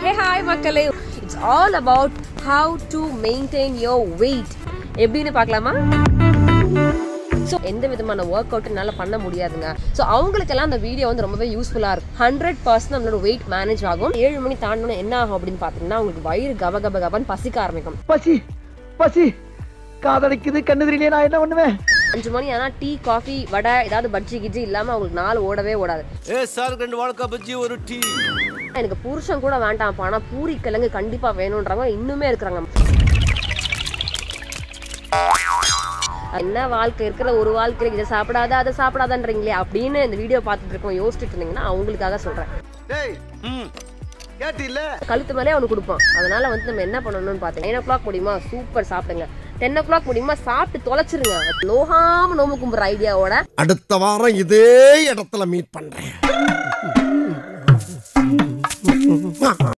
ஹே hi மக்களே it's all about how to maintain your weight எப்படின்னு பார்க்கலாமா ஸோ எந்த விதமான ஒர்க் அவுட் என்னால் பண்ண முடியாதுங்க ஸோ அவங்களுக்கெல்லாம் அந்த வீடியோ வந்து ரொம்பவே யூஸ்ஃபுல்லாக இருக்கும் ஹண்ட்ரட் பர்சன்ட் நம்மளோட வெயிட் மேனேஜ் ஆகும் ஏழு மணி தாண்டணும் என்ன ஆகும் அப்படின்னு பார்த்தீங்கன்னா உங்களுக்கு வயிறு கப கப கபன்னு பசிக்க ஆரம்பிக்கும் பசி பசி காதலிக்குது கண்ணு தெரியலையே நான் என்ன பண்ணுவேன் அஞ்சு மணி ஆனால் டீ காஃபி வடை ஏதாவது பஜ்ஜி கிஜ்ஜி இல்லாமல் அவங்களுக்கு நாள் ஓடவே ஓடாது ஏ சார் ரெண்டு வாழ்க்கை பஜ்ஜி ஒரு டீ எனக்கு புருஷன் கூட வேண்டாம் ஆனால் பூரி கிழங்கு கண்டிப்பாக வேணுன்றவங்க இன்னுமே இருக்கிறாங்க என்ன வாழ்க்கை இருக்கிற ஒரு வாழ்க்கையில இதை சாப்பிடாத அதை சாப்பிடாதன்றீங்களே அப்படின்னு இந்த வீடியோ பார்த்துட்டு இருக்கோம் யோசிச்சுட்டு இருந்தீங்கன்னா அவங்களுக்காக சொல்றேன் டேய் ம் கேட்டில்ல கழுத்து மேலே அவனுக்கு கொடுப்போம் அதனால வந்து நம்ம என்ன பண்ணணும்னு பார்த்தீங்க நைன் ஓ கிளாக் முடியுமா சூப்பர் சாப்பிடுங்க டென் ஓ கிளாக் முடியுமா சாப்பிட்டு தொலைச்சிருங்க நோகாம நோம்பு கும்புற ஐடியாவோட அடுத்த வாரம் இதே இடத்துல மீட் பண்றேன்